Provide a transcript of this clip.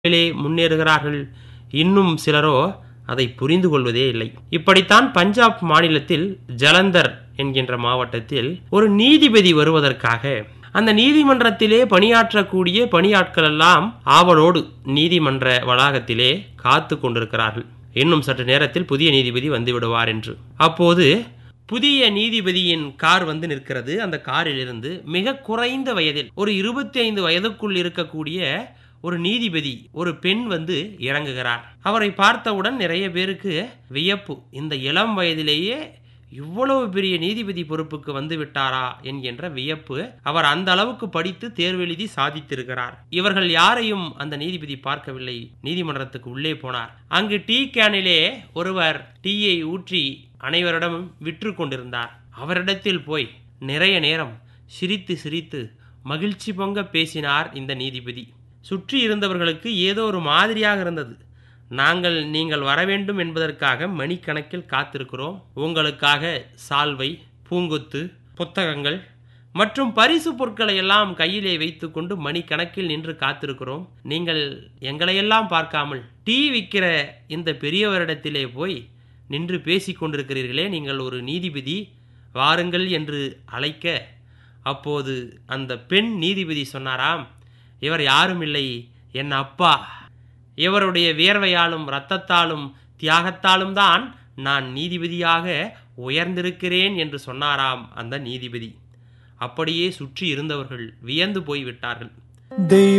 லே முன்னேறுகிறார்கள் இன்னும் சிலரோ அதை புரிந்து கொள்வதே இல்லை இப்படித்தான் பஞ்சாப் மாநிலத்தில் ஜலந்தர் என்கின்ற மாவட்டத்தில் ஒரு நீதிபதி வருவதற்காக அந்த நீதிமன்றத்திலே பணியாற்றக்கூடிய பணியாட்கள் எல்லாம் ஆவலோடு நீதிமன்ற வளாகத்திலே காத்து கொண்டிருக்கிறார்கள் இன்னும் சற்று நேரத்தில் புதிய நீதிபதி வந்து விடுவார் என்று அப்போது புதிய நீதிபதியின் கார் வந்து நிற்கிறது அந்த காரிலிருந்து மிக குறைந்த வயதில் ஒரு இருபத்தி ஐந்து வயதுக்குள் இருக்கக்கூடிய ஒரு நீதிபதி ஒரு பெண் வந்து இறங்குகிறார் அவரை பார்த்தவுடன் நிறைய பேருக்கு வியப்பு இந்த இளம் வயதிலேயே இவ்வளவு பெரிய நீதிபதி பொறுப்புக்கு வந்து விட்டாரா என்கின்ற வியப்பு அவர் அந்த அளவுக்கு படித்து தேர்வெழுதி சாதித்திருக்கிறார் இவர்கள் யாரையும் அந்த நீதிபதி பார்க்கவில்லை நீதிமன்றத்துக்கு உள்ளே போனார் அங்கு டீ கேனிலே ஒருவர் டீயை ஊற்றி அனைவரிடமும் விற்று கொண்டிருந்தார் அவரிடத்தில் போய் நிறைய நேரம் சிரித்து சிரித்து மகிழ்ச்சி பொங்க பேசினார் இந்த நீதிபதி சுற்றி இருந்தவர்களுக்கு ஏதோ ஒரு மாதிரியாக இருந்தது நாங்கள் நீங்கள் வர வேண்டும் என்பதற்காக மணிக்கணக்கில் காத்திருக்கிறோம் உங்களுக்காக சால்வை பூங்கொத்து புத்தகங்கள் மற்றும் பரிசு பொருட்களை எல்லாம் கையிலே வைத்துக்கொண்டு மணிக்கணக்கில் நின்று காத்திருக்கிறோம் நீங்கள் எங்களையெல்லாம் பார்க்காமல் டீ விற்கிற இந்த பெரியவரிடத்திலே போய் நின்று பேசிக் கொண்டிருக்கிறீர்களே நீங்கள் ஒரு நீதிபதி வாருங்கள் என்று அழைக்க அப்போது அந்த பெண் நீதிபதி சொன்னாராம் இவர் யாரும் இல்லை என் அப்பா இவருடைய வியர்வையாலும் இரத்தத்தாலும் தியாகத்தாலும் தான் நான் நீதிபதியாக உயர்ந்திருக்கிறேன் என்று சொன்னாராம் அந்த நீதிபதி அப்படியே சுற்றி இருந்தவர்கள் வியந்து போய்விட்டார்கள் தெய்வ